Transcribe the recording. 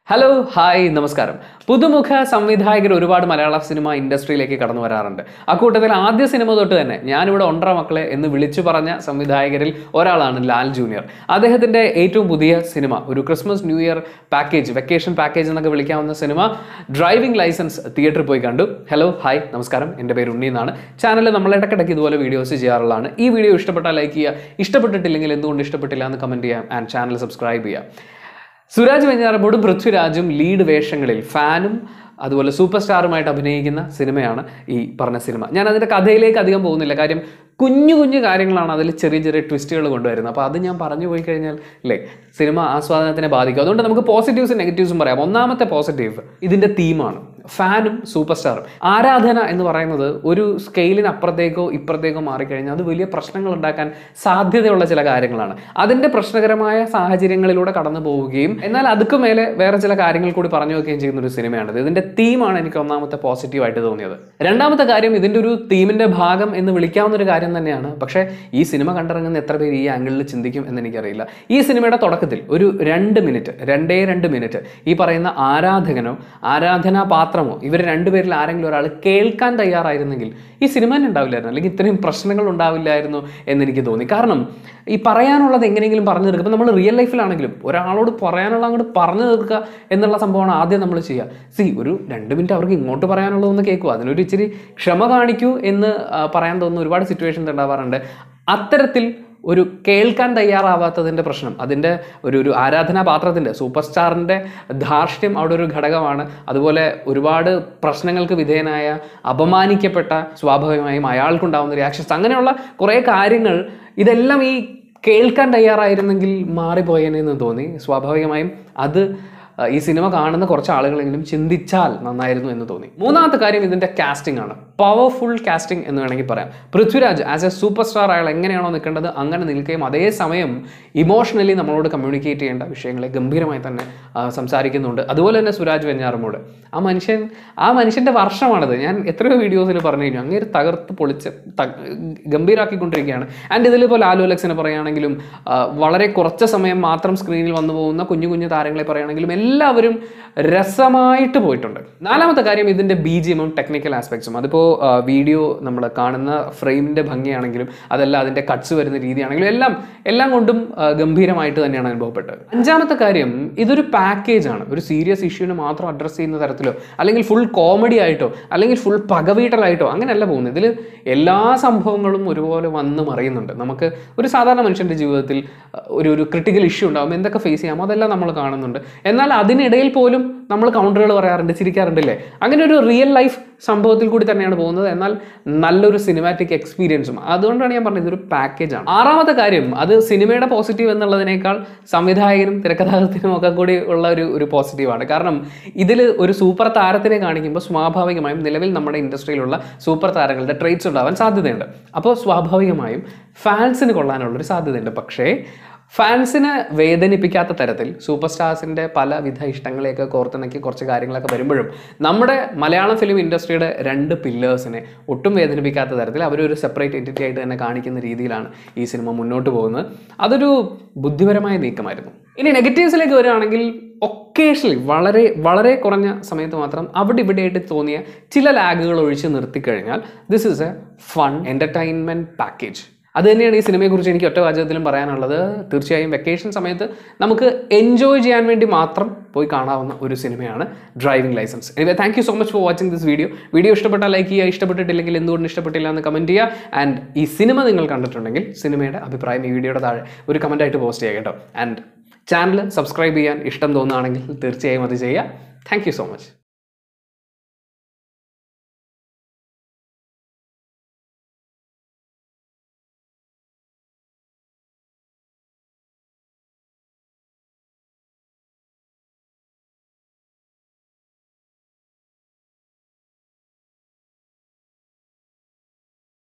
hello hi നമസ്കാരം പുതുമുഖ സംവിധായകർ ഒരുപാട് മലയാള സിനിമ ഇൻഡസ്ട്രിയിലേക്ക് കടന്നു വരാറുണ്ട് അക്കൂട്ടത്തിൽ ആദ്യ സിനിമ തൊട്ട് തന്നെ ഞാനിവിടെ ഒണ്ടറ മക്കളെ എന്ന് വിളിച്ചു പറഞ്ഞ സംവിധായകരിൽ ഒരാളാണ് ലാൽ ജൂനിയർ അദ്ദേഹത്തിൻ്റെ ഏറ്റവും പുതിയ സിനിമ ഒരു Christmas new year package vacation package എന്നൊക്കെ വിളിക്കാവുന്ന സിനിമ ഡ്രൈവിംഗ് ലൈസൻസ് തിയേറ്ററിൽ പോയി കണ്ടു ഹലോ ഹായ് നമസ്കാരം എൻ്റെ പേര് ഉണ്ണി എന്നാണ് ചാനലിൽ നമ്മൾ ഇടയ്ക്കിടയ്ക്ക് ഇതുപോലെ വീഡിയോസ് ചെയ്യാറുള്ളതാണ് ഈ വീഡിയോ ഇഷ്ടപ്പെട്ടാൽ ലൈക്ക് ചെയ്യുക ഇഷ്ടപ്പെട്ടിട്ടില്ലെങ്കിൽ എന്തുകൊണ്ട് ഇഷ്ടപ്പെട്ടില്ല എന്ന് കമൻറ്റ് ചെയ്യാം ആൻഡ് ചാനൽ സബ്സ്ക്രൈബ് ചെയ്യുക സുരാജ് വെഞ്ഞാറമൂടും പൃഥ്വിരാജും ലീഡ് വേഷങ്ങളിൽ ഫാനും അതുപോലെ സൂപ്പർ സ്റ്റാറുമായിട്ട് അഭിനയിക്കുന്ന സിനിമയാണ് ഈ പറഞ്ഞ സിനിമ ഞാൻ അതിൻ്റെ കഥയിലേക്ക് അധികം പോകുന്നില്ല കാര്യം കുഞ്ഞു കുഞ്ഞു കാര്യങ്ങളാണ് അതിൽ ചെറിയ ചെറിയ ട്വിസ്റ്റുകൾ കൊണ്ടുവരുന്നത് അപ്പോൾ അത് ഞാൻ പറഞ്ഞു പോയി കഴിഞ്ഞാൽ അല്ലേ സിനിമ ആസ്വാദനത്തിനെ ബാധിക്കും അതുകൊണ്ട് നമുക്ക് പോസിറ്റീവ്സും നെഗറ്റീവ്സും പറയാം ഒന്നാമത്തെ പോസിറ്റീവ് ഇതിൻ്റെ തീമാണ് ഫാനും സൂപ്പർ സ്റ്റാറും ആരാധന എന്ന് പറയുന്നത് ഒരു സ്കെയിലിന് അപ്പുറത്തേക്കോ ഇപ്പുറത്തേക്കോ മാറിക്കഴിഞ്ഞാൽ അത് വലിയ പ്രശ്നങ്ങൾ ഉണ്ടാക്കാൻ സാധ്യതയുള്ള ചില കാര്യങ്ങളാണ് അതിൻ്റെ പ്രശ്നകരമായ സാഹചര്യങ്ങളിലൂടെ കടന്നു പോവുകയും എന്നാൽ അതുക്ക് മേലെ വേറെ ചില കാര്യങ്ങൾ കൂടി പറഞ്ഞു വെക്കുകയും ചെയ്യുന്ന ഒരു സിനിമയാണിത് ഇതിൻ്റെ തീമാണ് എനിക്ക് ഒന്നാമത്തെ പോസിറ്റീവായിട്ട് തോന്നിയത് രണ്ടാമത്തെ കാര്യം ഇതിൻ്റെ ഒരു തീമിൻ്റെ ഭാഗം എന്ന് വിളിക്കാവുന്ന ഒരു കാര്യം തന്നെയാണ് പക്ഷേ ഈ സിനിമ കണ്ടിറങ്ങുന്ന എത്ര പേര് ഈ ആംഗിളിൽ ചിന്തിക്കും എന്ന് എനിക്കറിയില്ല ഈ സിനിമയുടെ തുടക്കത്തിൽ ഒരു രണ്ട് മിനിറ്റ് രണ്ടേ രണ്ട് മിനിറ്റ് ഈ പറയുന്ന ആരാധകനോ ആരാധനാ പാത്രമോ ഇവർ രണ്ടുപേരിൽ ആരെങ്കിലും ഒരാൾ കേൾക്കാൻ തയ്യാറായിരുന്നെങ്കിൽ ഈ സിനിമ തന്നെ ഉണ്ടാവില്ലായിരുന്നു അല്ലെങ്കിൽ ഇത്രയും പ്രശ്നങ്ങൾ ഉണ്ടാവില്ലായിരുന്നു എന്ന് എനിക്ക് തോന്നി കാരണം ഈ പറയാനുള്ളത് എങ്ങനെയെങ്കിലും പറഞ്ഞു തീർക്കുക ഇപ്പം നമ്മൾ റിയൽ ലൈഫിലാണെങ്കിലും ഒരാളോട് പറയാനുള്ള അങ്ങോട്ട് പറഞ്ഞു തീർക്കുക എന്നുള്ള സംഭവമാണ് ആദ്യം നമ്മൾ ചെയ്യുക സി ഒരു രണ്ട് മിനിറ്റ് അവർക്ക് ഇങ്ങോട്ട് പറയാനുള്ളതൊന്ന് കേൾക്കുക അതിനൊരു ഇച്ചിരി ക്ഷമ കാണിക്കൂ എന്ന് ആ, പറയാൻ തോന്നുന്ന ഒരുപാട് സിറ്റുവേഷൻസ് ഉണ്ടാവാറുണ്ട് അത്തരത്തിൽ ഒരു കേൾക്കാൻ തയ്യാറാവാത്തതിൻ്റെ പ്രശ്നം അതിൻ്റെ ഒരു ഒരു ആരാധനാ പാത്രത്തിൻ്റെ സൂപ്പർ സ്റ്റാറിൻ്റെ ധാർഷ്ട്യം അവിടെ ഒരു ഘടകമാണ് അതുപോലെ ഒരുപാട് പ്രശ്നങ്ങൾക്ക് വിധേയനായ അപമാനിക്കപ്പെട്ട സ്വാഭാവികമായും അയാൾക്കുണ്ടാവുന്ന റിയാക്ഷൻസ് അങ്ങനെയുള്ള കുറേ കാര്യങ്ങൾ ഇതെല്ലാം ഈ കേൾക്കാൻ തയ്യാറായിരുന്നെങ്കിൽ മാറിപ്പോയേനെന്ന് തോന്നി സ്വാഭാവികമായും അത് അഹ് ഈ സിനിമ കാണുന്ന കുറച്ച് ആളുകളെങ്കിലും ചിന്തിച്ചാൽ നന്നായിരുന്നു എന്ന് തോന്നി മൂന്നാമത്തെ കാര്യം ഇതിൻ്റെ കാസ്റ്റിംഗ് ആണ് പവർഫുൾ കാസ്റ്റിംഗ് എന്ന് വേണമെങ്കിൽ പറയാം Prithviraj as a super star അയാൾ എങ്ങനെയാണോ നിൽക്കേണ്ടത് അങ്ങനെ നിൽക്കുകയും അതേസമയം ഇമോഷണലി നമ്മളോട് കമ്മ്യൂണിക്കേറ്റ് ചെയ്യേണ്ട വിഷയങ്ങളെ ഗംഭീരമായി തന്നെ ആ, സംസാരിക്കുന്നുണ്ട് അതുപോലെ തന്നെ സുരാജ് വെഞ്ഞാറമോട് ആ മനുഷ്യൻ ആ മനുഷ്യൻ്റെ വർഷമാണിത് ഞാൻ എത്രയോ വീഡിയോസിൽ പറഞ്ഞു കഴിഞ്ഞു അങ്ങനെ തകർത്ത് പൊളിച്ച് ത- ഗംഭീരാക്കിക്കൊണ്ടിരിക്കുകയാണ് ആൻഡ് ഇതിലിപ്പോൾ ലാലു അലക്സിനെ പറയുകയാണെങ്കിലും ആ, വളരെ കുറച്ച് സമയം മാത്രം സ്ക്രീനിൽ വന്നു പോകുന്ന കുഞ്ഞു കുഞ്ഞു താരങ്ങളെ പറയുകയാണെങ്കിലും എല്ലാവരും രസമായിട്ട് പോയിട്ടുണ്ട് നാലാമത്തെ കാര്യം ഇതിൻ്റെ ബി ജി എമ്മും ടെക്നിക്കൽ ആസ്പെക്ട്സും അതിപ്പോൾ വീഡിയോ നമ്മൾ കാണുന്ന ഫ്രെയിമിൻ്റെ ഭംഗിയാണെങ്കിലും അതല്ല അതിൻ്റെ കട്ട്സ് വരുന്ന രീതിയാണെങ്കിലും എല്ലാം എല്ലാം കൊണ്ടും ആ, ഗംഭീരമായിട്ട് തന്നെയാണ് അനുഭവപ്പെട്ടത് അഞ്ചാമത്തെ കാര്യം ഇതൊരു പാക്കേജ് ആണ് ഒരു സീരിയസ് ഇഷ്യൂവിനെ മാത്രം അഡ്രസ്സ് ചെയ്യുന്ന തരത്തിലോ അല്ലെങ്കിൽ ഫുൾ കോമഡി ആയിട്ടോ അല്ലെങ്കിൽ ഫുൾ പകവീട്ടലായിട്ടോ അങ്ങനെയല്ല പോകുന്നത് ഇതിൽ എല്ലാ സംഭവങ്ങളും ഒരുപോലെ വന്ന് മറിയുന്നുണ്ട് നമുക്ക് ഒരു സാധാരണ മനുഷ്യൻ്റെ ജീവിതത്തിൽ അഹ്, ഒരു ഒരു ക്രിട്ടിക്കൽ ഇഷ്യൂ ഉണ്ടാകും എന്തൊക്കെ ഫേസ് ചെയ്യാമോ അതെല്ലാം നമ്മൾ കാണുന്നുണ്ട് എന്നാൽ അതിനിടയിൽ പോലും നമ്മൾ കൗണ്ടറുകൾ പറയാറുണ്ട് ചിരിക്കാറുണ്ടല്ലേ അങ്ങനെ ഒരു റിയൽ ലൈഫ് സംഭവത്തിൽ കൂടി തന്നെയാണ് പോകുന്നത് എന്നാൽ നല്ലൊരു സിനിമാറ്റിക് എക്സ്പീരിയൻസും അതുകൊണ്ടാണ് ഞാൻ പറഞ്ഞത് ഇതൊരു പാക്കേജാണ് ആറാമത്തെ കാര്യം അത് സിനിമയുടെ പോസിറ്റീവ് എന്നുള്ളതിനേക്കാൾ സംവിധായകനും തിരക്കഥാകൃത്തിനും ഒക്കെ കൂടി ഉള്ള ഒരു ഒരു പോസിറ്റീവാണ് കാരണം ഇതിൽ ഒരു സൂപ്പർ താരത്തിനെ കാണിക്കുമ്പോൾ സ്വാഭാവികമായും നിലവിൽ നമ്മുടെ ഇൻഡസ്ട്രിയിലുള്ള സൂപ്പർ താരങ്ങളുടെ ട്രേറ്റ്സ് ഉണ്ടാവാൻ സാധ്യതയുണ്ട് അപ്പോൾ സ്വാഭാവികമായും ഫാൻസിന് കൊള്ളാനുള്ളൊരു സാധ്യതയുണ്ട് പക്ഷേ ഫാൻസിനെ വേദനിപ്പിക്കാത്ത തരത്തിൽ സൂപ്പർ സ്റ്റാർസിൻ്റെ പലവിധ ഇഷ്ടങ്ങളെയൊക്കെ കോർത്തിണക്കി കുറച്ച് കാര്യങ്ങളൊക്കെ വരുമ്പോഴും നമ്മുടെ മലയാളം ഫിലിം ഇൻഡസ്ട്രിയുടെ രണ്ട് പില്ലേഴ്സിനെ ഒട്ടും വേദനിപ്പിക്കാത്ത തരത്തിൽ അവരൊരു സെപ്പറേറ്റ് എൻറ്റിറ്റി ആയിട്ട് തന്നെ കാണിക്കുന്ന രീതിയിലാണ് ഈ സിനിമ മുന്നോട്ട് പോകുന്നത് അതൊരു ബുദ്ധിപരമായ നീക്കമായിരുന്നു ഇനി നെഗറ്റീവ്സിലേക്ക് വരികയാണെങ്കിൽ ഒക്കേഷണലി വളരെ വളരെ കുറഞ്ഞ സമയത്ത് മാത്രം അവിടെ ഇവിടെയായിട്ട് തോന്നിയ ചില ലാഗുകൾ ഒഴിച്ച് നിർത്തിക്കഴിഞ്ഞാൽ this is a fun entertainment package അത് തന്നെയാണ് ഈ സിനിമയെക്കുറിച്ച് എനിക്ക് ഒറ്റ വാചകത്തിലും പറയാനുള്ളത് തീർച്ചയായും വെക്കേഷൻ സമയത്ത് നമുക്ക് എൻജോയ് ചെയ്യാൻ വേണ്ടി മാത്രം പോയി കാണാവുന്ന ഒരു സിനിമയാണ് driving licence anyway thank you so much for watching this video video ഇഷ്ടപ്പെട്ടാൽ ലൈക്ക് ചെയ്യുക ഇഷ്ടപ്പെട്ടിട്ടില്ലെങ്കിൽ എന്തുകൊണ്ട് ഇഷ്ടപ്പെട്ടില്ല എന്ന് കമൻറ്റ് ചെയ്യുക ആൻഡ് ഈ സിനിമ നിങ്ങൾ കണ്ടിട്ടുണ്ടെങ്കിൽ സിനിമയുടെ അഭിപ്രായം ഈ വീഡിയോയുടെ താഴെ ഒരു കമൻറ്റായിട്ട് പോസ്റ്റ് ചെയ്യുക കേട്ടോ ആൻഡ് ചാനൽ സബ്സ്ക്രൈബ് ചെയ്യാൻ ഇഷ്ടം തോന്നുകയാണെങ്കിൽ തീർച്ചയായും അത് ചെയ്യുക താങ്ക് യു സോ മച്ച്